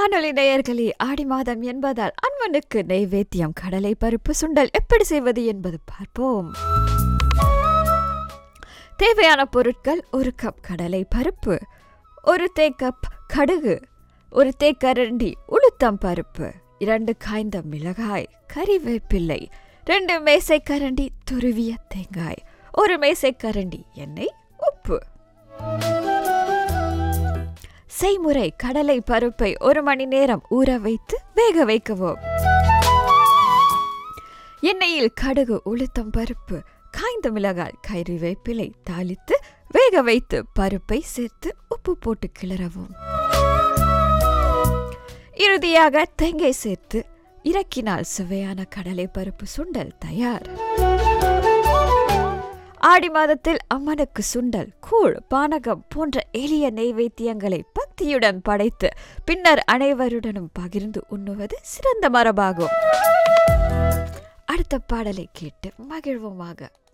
வானொலி நேயர்களே ஆடி மாதம் என்பதால் அம்மனுக்கு நைவேத்தியம் கடலை பருப்பு சுண்டல் எப்படி செய்வது என்பது பார்ப்போம் தேவையான பொருட்கள் ஒரு கப் கடலை பருப்பு ஒரு தேக்கப் கடுகு ஒரு தேக்கரண்டி உளுத்தம் பருப்பு இரண்டு காய்ந்த மிளகாய் கறிவேப்பிள்ளை ரெண்டு மேசைக்கரண்டி துருவிய தேங்காய் ஒரு மேசைக்கரண்டி எண்ணெய் உப்பு செய்முறை கடலை பருப்பை ஒரு மணி நேரம் ஊற வைத்து வேக வைக்கவும் எண்ணெயில் கடுகு உளுத்தம் பருப்பு காய்ந்த மிளகாய் கறிவேப்பிலை தாளித்து வேக வைத்து பருப்பை சேர்த்து உப்பு போட்டு கிளறவும் இறுதியாக தேங்காய் சேர்த்து இறக்கினால் சுவையான கடலை பருப்பு சுண்டல் தயார் ஆடி மாதத்தில் அம்மனுக்கு சுண்டல் கூழ் பானகம் போன்ற எளிய நெய்வேத்தியங்களை பக்தியுடன் படைத்து பின்னர் அனைவருடனும் பகிர்ந்து உண்ணுவது சிறந்த மரபாகும் அடுத்த பாடலை கேட்டு மகிழ்வோமாக